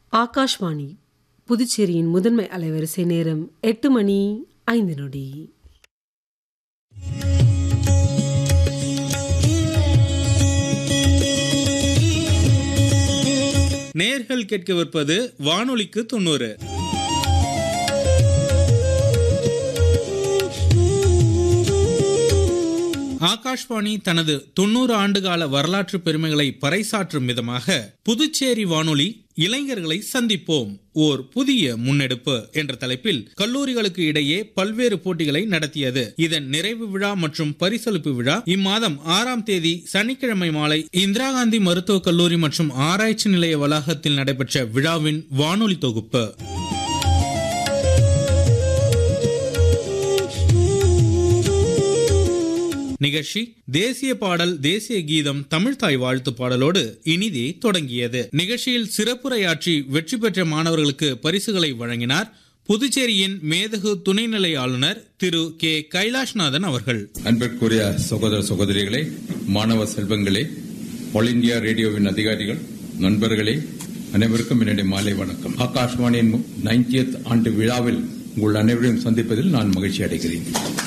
ஆகாஷ்வாணி புதுச்சேரியின் முதன்மை அலைவரிசை நேரம் எட்டு மணி ஐந்து நொடி நேர்கள் கேட்கவிருப்பது வானொலிக்கு தொண்ணூறு ஆகாஷ்வாணி தனது தொண்ணூறு ஆண்டுகால வரலாற்று பெருமைகளை பறைசாற்றும் விதமாக புதுச்சேரி வானொலி இளைஞர்களை சந்திப்போம் ஓர் புதிய முன்னெடுப்பு என்ற தலைப்பில் கல்லூரிகளுக்கு இடையே பல்வேறு போட்டிகளை நடத்தியது இதன் நிறைவு விழா மற்றும் பரிசளிப்பு விழா இம்மாதம் ஆறாம் தேதி சனிக்கிழமை மாலை இந்திரா காந்தி மருத்துவக் கல்லூரி மற்றும் ஆராய்ச்சி நிலைய வளாகத்தில் நடைபெற்ற விழாவின் வானொலி தொகுப்பு நிகழ்ச்சி தேசிய பாடல் தேசிய கீதம் தமிழ்தாய் வாழ்த்து பாடலோடு இனிதே தொடங்கியது நிகழ்ச்சியில் சிறப்புரையாற்றி வெற்றி பெற்ற மாணவர்களுக்கு பரிசுகளை வழங்கினார் புதுச்சேரியின் மேதகு துணைநிலை ஆளுநர் திரு கே கைலாஷ்நாதன் அவர்கள் அன்பிற்குரிய சகோதர சகோதரிகளே மாணவ செல்வங்களே ஆல் இந்தியா ரேடியோவின் அதிகாரிகள் நண்பர்களே அனைவருக்கும் என்னுடைய மாலை வணக்கம் ஆகாஷ்வாணியின் நைன்டியத் ஆண்டு விழாவில் உங்கள் அனைவரையும் சந்திப்பதில் நான் மகிழ்ச்சி அடைகிறேன்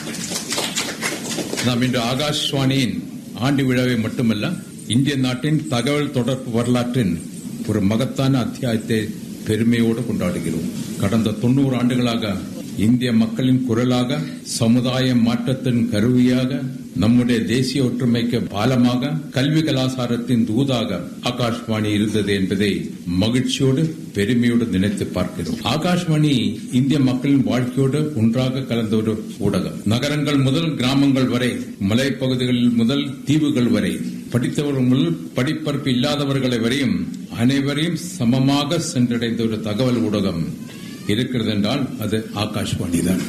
நாம் இன்று ஆகாஷ்வாணியின் ஆண்டு விழாவை மட்டுமல்ல இந்திய நாட்டின் தகவல் தொடர்பு வரலாற்றின் ஒரு மகத்தான அத்தியாயத்தை பெருமையோடு கொண்டாடுகிறோம் கடந்த தொண்ணூறு ஆண்டுகளாக இந்திய மக்களின் குரலாக சமுதாய மாற்றத்தின் கருவியாக நம்முடைய தேசிய ஒற்றுமைக்கு பாலமாக கல்வி கலாச்சாரத்தின் தூதாக ஆகாஷ்வாணி இருந்தது என்பதை மகிழ்ச்சியோடு பெருமையோடு நினைத்து பார்க்கிறோம் ஆகாஷ்வாணி இந்திய மக்களின் வாழ்க்கையோடு ஒன்றாக கலந்த ஒரு ஊடகம் நகரங்கள் முதல் கிராமங்கள் வரை மலைப்பகுதிகளில் முதல் தீவுகள் வரை படித்தவர்கள் முதல் படிப்பறிப்பு இல்லாதவர்களை வரையும் அனைவரையும் சமமாக சென்றடைந்த ஒரு தகவல் ஊடகம் இருக்கிறது என்றால் அது ஆகாஷ்வாணி தான்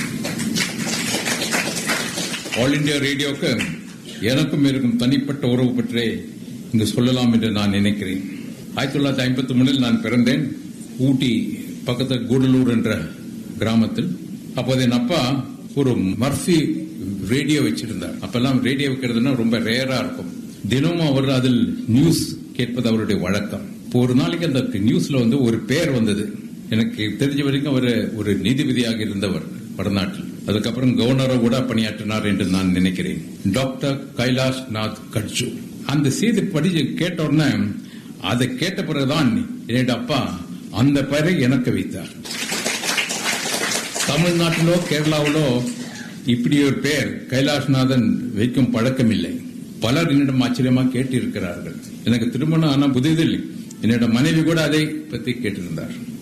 ஆல் இண்டியா ரேடியோக்கு எனக்கும் இருக்கும் தனிப்பட்ட உறவு பற்றே இங்கு சொல்லலாம் என்று நான் நினைக்கிறேன் ஆயிரத்தி தொள்ளாயிரத்தி ஐம்பத்தி மூணில் நான் பிறந்தேன் ஊட்டி பக்கத்தில் கூடலூர் என்ற கிராமத்தில் அப்போது என் அப்பா ஒரு மர்ஃபி ரேடியோ வச்சிருந்தார் அப்பெல்லாம் ரேடியோ வைக்கிறதுனா ரொம்ப ரேரா இருக்கும் தினமும் அவர் அதில் நியூஸ் கேட்பது அவருடைய வழக்கம் இப்போ ஒரு நாளைக்கு அந்த நியூஸ்ல வந்து ஒரு பேர் வந்தது எனக்கு தெரிஞ்ச வரைக்கும் அவர் ஒரு நீதிபதியாக இருந்தவர் வடநாட்டில் அதுக்கப்புறம் கவர்னரை கூட பணியாற்றினார் என்று நான் நினைக்கிறேன் டாக்டர் கைலாஷ் நாத் கட்சு அந்த செய்தி படி கேட்ட உடனே அதை கேட்ட பிறகுதான் என்னுடைய அப்பா அந்த பெயரை எனக்கு வைத்தார் தமிழ்நாட்டிலோ கேரளாவிலோ இப்படி ஒரு பெயர் கைலாஷ்நாதன் வைக்கும் பழக்கம் இல்லை பலர் என்னிடம் ஆச்சரியமா கேட்டிருக்கிறார்கள் எனக்கு திருமணம் ஆன புதிதில் என்னோட மனைவி கூட அதை பத்தி கேட்டிருந்தார்